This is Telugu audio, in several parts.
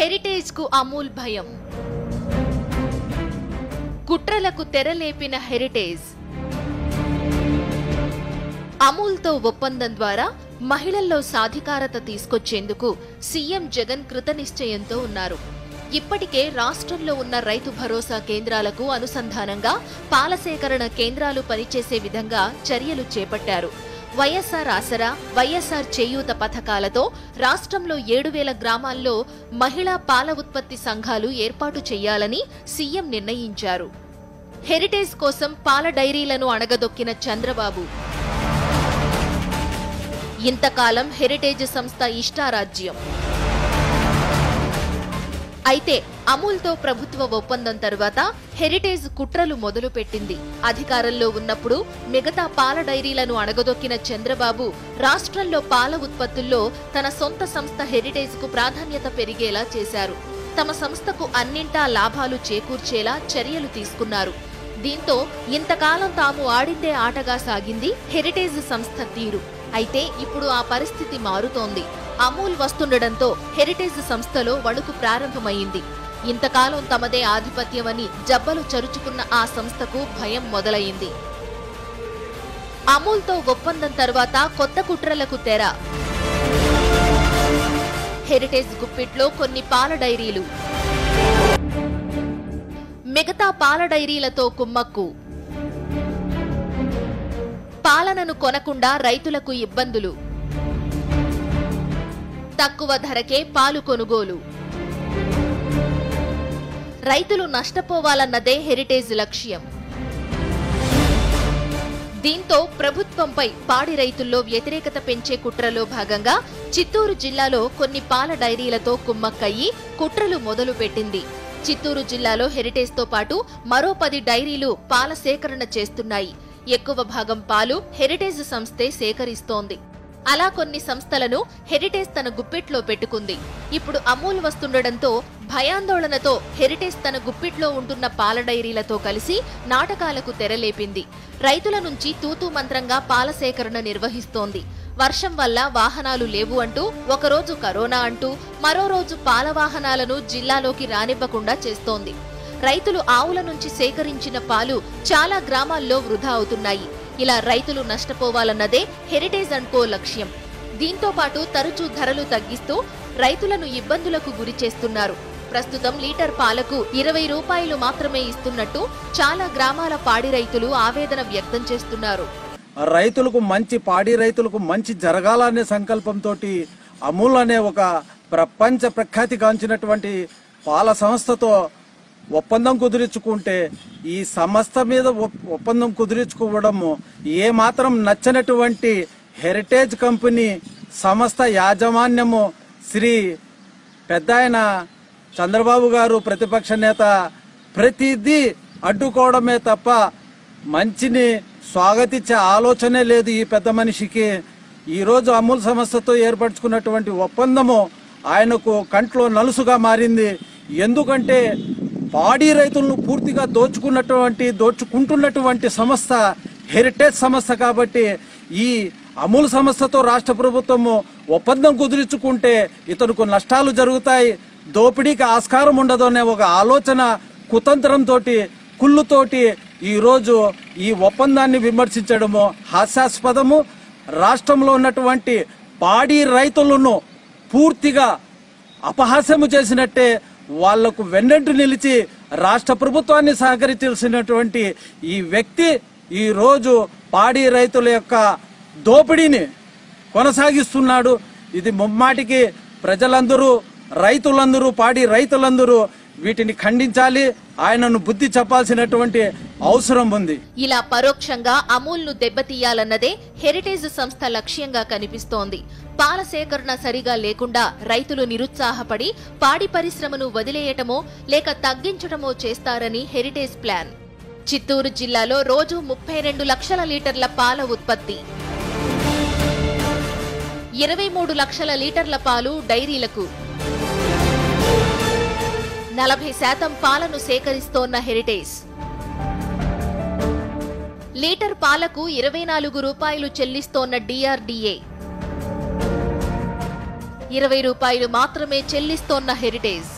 హెరిటేజ్ కు అమూల్ భయం కుట్రలకు తెరలేపిన హెరిటేజ్ అమూల్తో ఒప్పందం ద్వారా మహిళల్లో సాధికారత తీసుకొచ్చేందుకు సీఎం జగన్ కృతనిశ్చయంతో ఉన్నారు ఇప్పటికే రాష్ట్రంలో ఉన్న రైతు భరోసా కేంద్రాలకు అనుసంధానంగా పాల సేకరణ కేంద్రాలు పనిచేసే విధంగా చర్యలు చేపట్టారు వైఎస్ఆర్ ఆసరా వైఎస్ఆర్ చేయూత పథకాలతో రాష్ట్రంలో ఏడు వేల గ్రామాల్లో మహిళా పాల ఉత్పత్తి సంఘాలు ఏర్పాటు చేయాలని సీఎం నిర్ణయించారు హెరిటేజ్ కోసం పాల డైరీలను అణగదొక్కిన చంద్రబాబు ఇంతకాలం హెరిటేజ్ సంస్థ ఇష్టారాజ్యం అయితే అమూల్తో ప్రభుత్వ ఒప్పందం తరువాత హెరిటేజ్ కుట్రలు మొదలుపెట్టింది అధికారంలో ఉన్నప్పుడు మిగతా పాల డైరీలను అణగదొక్కిన చంద్రబాబు రాష్ట్రంలో పాల ఉత్పత్తుల్లో తన సొంత సంస్థ హెరిటేజ్ కు ప్రాధాన్యత పెరిగేలా చేశారు తమ సంస్థకు అన్నింటా లాభాలు చేకూర్చేలా చర్యలు తీసుకున్నారు దీంతో ఇంతకాలం తాము ఆడిందే ఆటగా సాగింది హెరిటేజ్ సంస్థ తీరు అయితే ఇప్పుడు ఆ పరిస్థితి మారుతోంది అమూల్ వస్తుండటంతో హెరిటేజ్ సంస్థలో వణుకు ప్రారంభమైంది ఇంతకాలం తమదే ఆధిపత్యమని జబ్బలు చరుచుకున్న ఆ సంస్థకు భయం మొదలైంది అమూల్తో ఒప్పందం తర్వాత కొత్త కుట్రలకు తెర హెరిటేజ్ గుప్పిట్లో కొన్ని పాల డైరీలు మిగతా పాల డైరీలతో కుమ్మక్కు పాలనను కొనకుండా రైతులకు ఇబ్బందులు తక్కువ ధరకే పాలు కొనుగోలు రైతులు నష్టపోవాలన్నదే హెరిటేజ్ లక్ష్యం దీంతో ప్రభుత్వంపై పాడి రైతుల్లో వ్యతిరేకత పెంచే కుట్రలో భాగంగా చిత్తూరు జిల్లాలో కొన్ని పాల డైరీలతో కుమ్మక్కయ్యి కుట్రలు మొదలుపెట్టింది చిత్తూరు జిల్లాలో హెరిటేజ్తో పాటు మరో పది డైరీలు పాల సేకరణ చేస్తున్నాయి ఎక్కువ భాగం పాలు హెరిటేజ్ సంస్థే సేకరిస్తోంది అలా కొన్ని సంస్థలను హెరిటేజ్ తన గుప్పిట్లో పెట్టుకుంది ఇప్పుడు అమూల్ వస్తుండటంతో భయాందోళనతో హెరిటేజ్ తన గుప్పిట్లో ఉంటున్న పాల డైరీలతో కలిసి నాటకాలకు తెరలేపింది రైతుల నుంచి తూతూ మంత్రంగా పాల సేకరణ నిర్వహిస్తోంది వర్షం వల్ల వాహనాలు లేవు అంటూ ఒకరోజు కరోనా అంటూ మరో రోజు పాల వాహనాలను జిల్లాలోకి రానివ్వకుండా చేస్తోంది రైతులు ఆవుల నుంచి సేకరించిన పాలు చాలా గ్రామాల్లో వృధా అవుతున్నాయి ఇలా రైతులు నష్టపోవాలన్నదే హెరిటేజ్ అండ్కో లక్ష్యం దీంతో పాటు తరచూ ధరలు తగ్గిస్తూ రైతులను ఇబ్బందులకు గురి చేస్తున్నారు ప్రస్తుతం లీటర్ పాలకు ఇరవై రూపాయలు మాత్రమే ఇస్తున్నట్టు చాలా గ్రామాల పాడి రైతులు ఆవేదన వ్యక్తం చేస్తున్నారు రైతులకు మంచి పాడి రైతులకు మంచి జరగాలనే సంకల్పంతో అమూల్ అనే ఒక ప్రపంచ ప్రఖ్యాతిగాంచినటువంటి పాల సంస్థతో ఒప్పందం కుదుర్చుకుంటే ఈ సంస్థ మీద ఒప్- ఒప్పందం కుదుర్చుకోవడము ఏ మాత్రం నచ్చనటువంటి హెరిటేజ్ కంపెనీ సంస్థ యాజమాన్యము శ్రీ పెద్ద ఆయన చంద్రబాబు గారు ప్రతిపక్ష నేత ప్రతిదీ అడ్డుకోవడమే తప్ప మంచిని స్వాగతించే ఆలోచనే లేదు ఈ పెద్ద మనిషికి ఈరోజు అమూల్ సంస్థతో ఏర్పరచుకున్నటువంటి ఒప్పందము ఆయనకు కంట్లో నలుసుగా మారింది ఎందుకంటే పాడి రైతులను పూర్తిగా దోచుకున్నటువంటి దోచుకుంటున్నటువంటి సంస్థ హెరిటేజ్ సంస్థ కాబట్టి ఈ అమూల్ సంస్థతో రాష్ట్ర ప్రభుత్వము ఒప్పందం కుదుర్చుకుంటే ఇతరుకు నష్టాలు జరుగుతాయి దోపిడీకి ఆస్కారం ఉండదు అనే ఒక ఆలోచన కుతంత్రంతో కుళ్ళుతోటి ఈ రోజు ఈ ఒప్పందాన్ని విమర్శించడము హాస్యాస్పదము రాష్ట్రంలో ఉన్నటువంటి పాడి రైతులను పూర్తిగా అపహాస్యము చేసినట్టే వాళ్లకు వెన్నెంటు నిలిచి రాష్ట్ర ప్రభుత్వాన్ని సహకరించాల్సినటువంటి ఈ వ్యక్తి ఈ రోజు పాడి రైతుల యొక్క దోపిడీని కొనసాగిస్తున్నాడు ఇది ముమ్మాటికి ప్రజలందరూ రైతులందరూ పాడి రైతులందరూ వీటిని ఖండించాలి ఆయనను బుద్ధి చెప్పాల్సినటువంటి అవసరం ఉంది ఇలా పరోక్షంగా అమూల్ ను దెబ్బతీయాలన్నదే హెరిటేజ్ సంస్థ లక్ష్యంగా కనిపిస్తోంది పాల సేకరణ సరిగా లేకుండా రైతులు నిరుత్సాహపడి పాడి పరిశ్రమను వదిలేయటమో లేక తగ్గించటమో చేస్తారని హెరిటేజ్ ప్లాన్ చిత్తూరు జిల్లాలో రోజు ముప్పై రెండు లక్షల లీటర్ల పాల ఉత్పత్తి ఇరవై మూడు లక్షల లీటర్ల పాలు డైరీలకు నలభై శాతం పాలను సేకరిస్తోన్న హెరిటేజ్ లీటర్ పాలకు ఇరవై నాలుగు రూపాయలు చెల్లిస్తోన్న డిఆర్డీఏ ఇరవై రూపాయలు మాత్రమే చెల్లిస్తోన్న హెరిటేజ్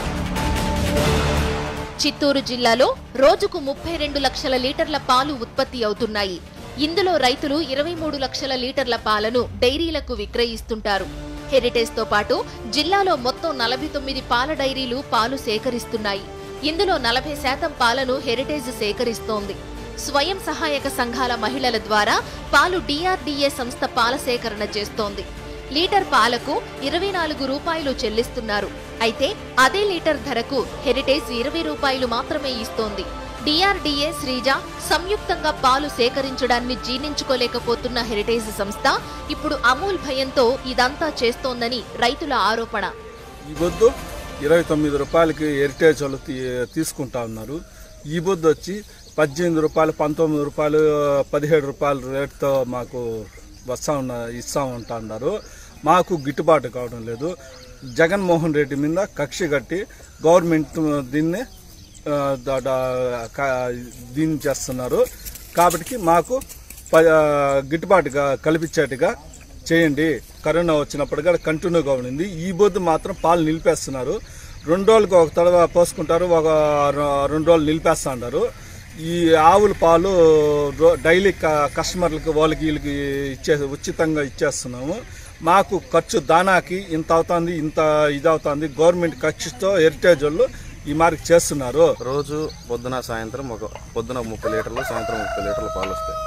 చిత్తూరు జిల్లాలో రోజుకు ముప్పై రెండు లక్షల లీటర్ల పాలు ఉత్పత్తి అవుతున్నాయి ఇందులో రైతులు ఇరవై మూడు లక్షల లీటర్ల పాలను డైరీలకు విక్రయిస్తుంటారు హెరిటేజ్ తో పాటు జిల్లాలో మొత్తం నలభై తొమ్మిది పాల డైరీలు పాలు సేకరిస్తున్నాయి ఇందులో నలభై శాతం పాలను హెరిటేజ్ సేకరిస్తోంది స్వయం సహాయక సంఘాల మహిళల ద్వారా పాలు డిఆర్డీఏ సంస్థ పాల సేకరణ చేస్తోంది లీటర్ పాలకు ఇరవై నాలుగు రూపాయలు చెల్లిస్తున్నారు అయితే అదే లీటర్ ధరకు హెరిటేజ్ ఇరవై రూపాయలు మాత్రమే ఇస్తోంది డిఆర్డీఏ శ్రీజ సంయుక్తంగా పాలు సేకరించడాన్ని జీర్ణించుకోలేకపోతున్న హెరిటేజ్ సంస్థ ఇప్పుడు అమూల్ భయంతో ఇదంతా చేస్తోందని రైతుల ఆరోపణ ఈ బొద్దు ఇరవై తొమ్మిది రూపాయలకి హెరిటేజ్ వాళ్ళు తీ- తీసుకుంటా ఉన్నారు ఈ బొద్దు వచ్చి పద్దెనిమిది రూపాయలు పంతొమ్మిది రూపాయలు పదిహేడు రూపాయల రేటుతో మాకు వస్తా ఉన్న ఇస్తా ఉంటా ఉన్నారు మాకు గిట్టుబాటు కావడం లేదు జగన్మోహన్ రెడ్డి మీద కక్ష కట్టి గవర్నమెంట్ దీన్ని ఆ, ద- ద- క- దీన్ని చేస్తున్నారు కాబట్టి మాకు ప- ఆ, గిట్టుబాటుగా కల్పించేట్టుగా చేయండి కరోనా వచ్చినప్పుడు కూడా కంటిన్యూగా ఉండింది ఈ బొద్దు మాత్రం పాలు నిలిపేస్తున్నారు రెండు రోజులకు ఒక తడవ పోసుకుంటారు ఒక ర- రెండు రోజులు నిలిపేస్తా ఉంటారు ఈ ఆవుల పాలు రో- డైలీ క- కస్టమర్లకు వాళ్ళకి వీళ్ళకి ఇచ్చే ఉచితంగా ఇచ్చేస్తున్నాము మాకు ఖర్చు దానాకి ఇంత అవుతుంది ఇంత ఇది అవుతుంది గవర్నమెంట్ ఖర్చుతో హెరిటేజ్ వాళ్ళు ఈ మార్క్ చేస్తున్నారు రోజు పొద్దున సాయంత్రం ఒక పొద్దున ముప్పై లీటర్లు సాయంత్రం ముప్పై లీటర్లు పాలు వస్తాయి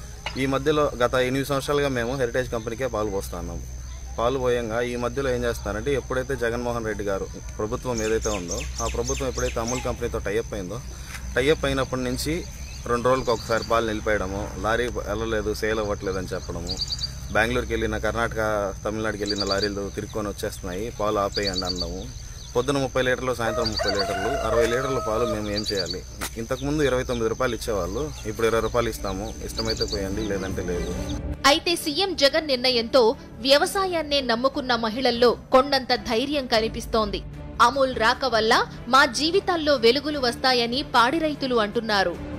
ఈ మధ్యలో గత ఎనిమిది సంవత్సరాలుగా మేము హెరిటేజ్ కంపెనీకే పాలు పోస్తున్నాము పాలు పోయంగా ఈ మధ్యలో ఏం చేస్తున్నారంటే ఎప్పుడైతే జగన్మోహన్ రెడ్డి గారు ప్రభుత్వం ఏదైతే ఉందో ఆ ప్రభుత్వం ఎప్పుడైతే అమూల్ కంపెనీతో టైఅప్ అయిందో టైఅప్ అయినప్పటి నుంచి రెండు రోజులకు ఒకసారి పాలు నిలిపేయడము లారీ వెళ్ళలేదు సేల్ అవ్వట్లేదు అని చెప్పడము బెంగళూరుకి వెళ్ళిన కర్ణాటక తమిళనాడుకి వెళ్ళిన లారీలు తిరుక్కొని వచ్చేస్తున్నాయి పాలు ఆపేయండి అనడము పొద్దున ముప్పై లీటర్లు సాయంత్రం ముప్పై లీటర్లు అరవై లీటర్ల పాలు మేము ఏం చేయాలి ఇంతకుముందు ఇరవై తొమ్మిది రూపాయలు ఇచ్చేవాళ్ళు ఇప్పుడు ఇరవై రూపాయలు ఇస్తాము ఇష్టమైతే పోయండి లేదంటే లేదు అయితే సీఎం జగన్ నిర్ణయంతో వ్యవసాయాన్నే నమ్ముకున్న మహిళల్లో కొండంత ధైర్యం కనిపిస్తోంది అమూల్ రాక వల్ల మా జీవితాల్లో వెలుగులు వస్తాయని పాడి రైతులు అంటున్నారు